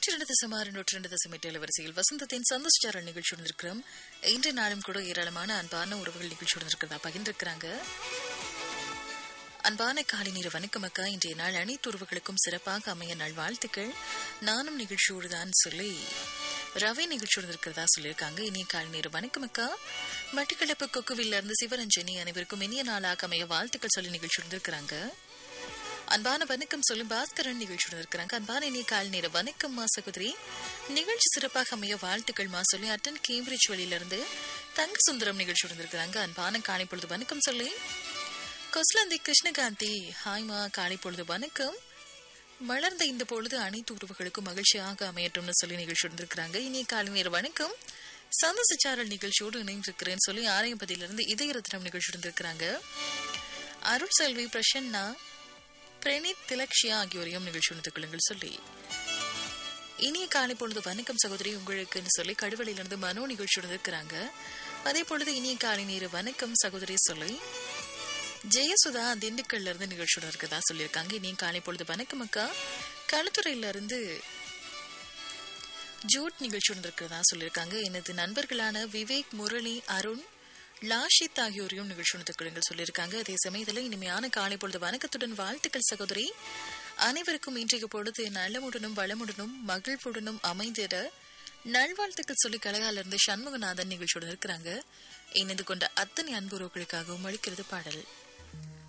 நூற்றி இரண்டு தசமாறு நூற்றி இரண்டு தசம் எட்டு அலைவரிசையில் வசந்தத்தின் சந்தோஷாரல் நிகழ்ச்சியுடன் இருக்கிறோம் இன்று நாளும் கூட ஏராளமான அன்பான உறவுகள் நிகழ்ச்சியுடன் இருக்கிறதா பகிர்ந்திருக்கிறாங்க அன்பான காலை நேர வணக்கம் அக்கா இன்றைய நாள் அனைத்து உறவுகளுக்கும் சிறப்பாக அமைய நாள் வாழ்த்துக்கள் நானும் நிகழ்ச்சியோடு தான் சொல்லி ரவி நிகழ்ச்சியோடு இருக்கிறதா சொல்லியிருக்காங்க இனிய காலை நேர வணக்கம் அக்கா மட்டிக்களப்பு கொக்குவில்ல இருந்து சிவரஞ்சனி அனைவருக்கும் இனிய நாளாக அமைய வாழ்த்துக்கள் சொல்லி நிகழ்ச்சியோடு இருக்கிறாங்க அன்பான வணக்கம் சொல்லும் பாஸ்கரன் நிகழ்ச்சியுடன் இருக்கிறாங்க அன்பான இனிய கால் நேர வணக்கம் மா சகோதரி நிகழ்ச்சி சிறப்பாக அமைய வாழ்த்துக்கள் மா சொல்லி அட்டன் கேம்பிரிட்ஜ் வழியிலிருந்து தங்க சுந்தரம் நிகழ்ச்சியுடன் இருக்கிறாங்க அன்பான காலை பொழுது வணக்கம் சொல்லி கொஸ்லந்தி கிருஷ்ணகாந்தி ஹாய்மா காலை பொழுது வணக்கம் மலர்ந்த இந்த பொழுது அனைத்து உறவுகளுக்கும் மகிழ்ச்சியாக அமையட்டும்னு சொல்லி நிகழ்ச்சியுடன் இருக்கிறாங்க இனிய காலை நேர வணக்கம் சந்தோஷச்சாரல் நிகழ்ச்சியோடு இணைந்திருக்கிறேன்னு சொல்லி ஆரையம்பதியிலிருந்து இதய ரத்னம் நிகழ்ச்சியுடன் இருக்கிறாங்க அருள் செல்வி பிரசன்னா பிரணீத் திலக்ஷியா ஆகியோரையும் நிகழ்ச்சி உணர்ந்து கொள்ளுங்கள் சொல்லி இனிய காலை பொழுது வணக்கம் சகோதரி உங்களுக்குன்னு சொல்லி கடுவலையிலிருந்து மனோ நிகழ்ச்சியுடன் இருக்கிறாங்க அதே பொழுது இனிய காலை நேர வணக்கம் சகோதரி சொல்லி ஜெயசுதா திண்டுக்கல்ல இருந்து நிகழ்ச்சியுடன் இருக்கதா சொல்லியிருக்காங்க இனிய காலை பொழுது வணக்கம் அக்கா களுத்துறையில இருந்து ஜூட் நிகழ்ச்சியுடன் இருக்கிறதா சொல்லியிருக்காங்க எனது நண்பர்களான விவேக் முரளி அருண் லாஷித் ஆகியோரையும் நிகழ்ச்சி உணர்த்துக்களுங்கள் சொல்லியிருக்காங்க அதே சமயத்தில் இனிமையான காலை பொழுது வணக்கத்துடன் வாழ்த்துக்கள் சகோதரி அனைவருக்கும் இன்றைய பொழுது நலமுடனும் வளமுடனும் மகிழ்வுடனும் அமைந்திட நல்வாழ்த்துக்கள் சொல்லி கலகால இருந்து சண்முகநாதன் நிகழ்ச்சியுடன் இருக்கிறாங்க இணைந்து கொண்ட அத்தனை அன்புறவுகளுக்காகவும் அளிக்கிறது பாடல்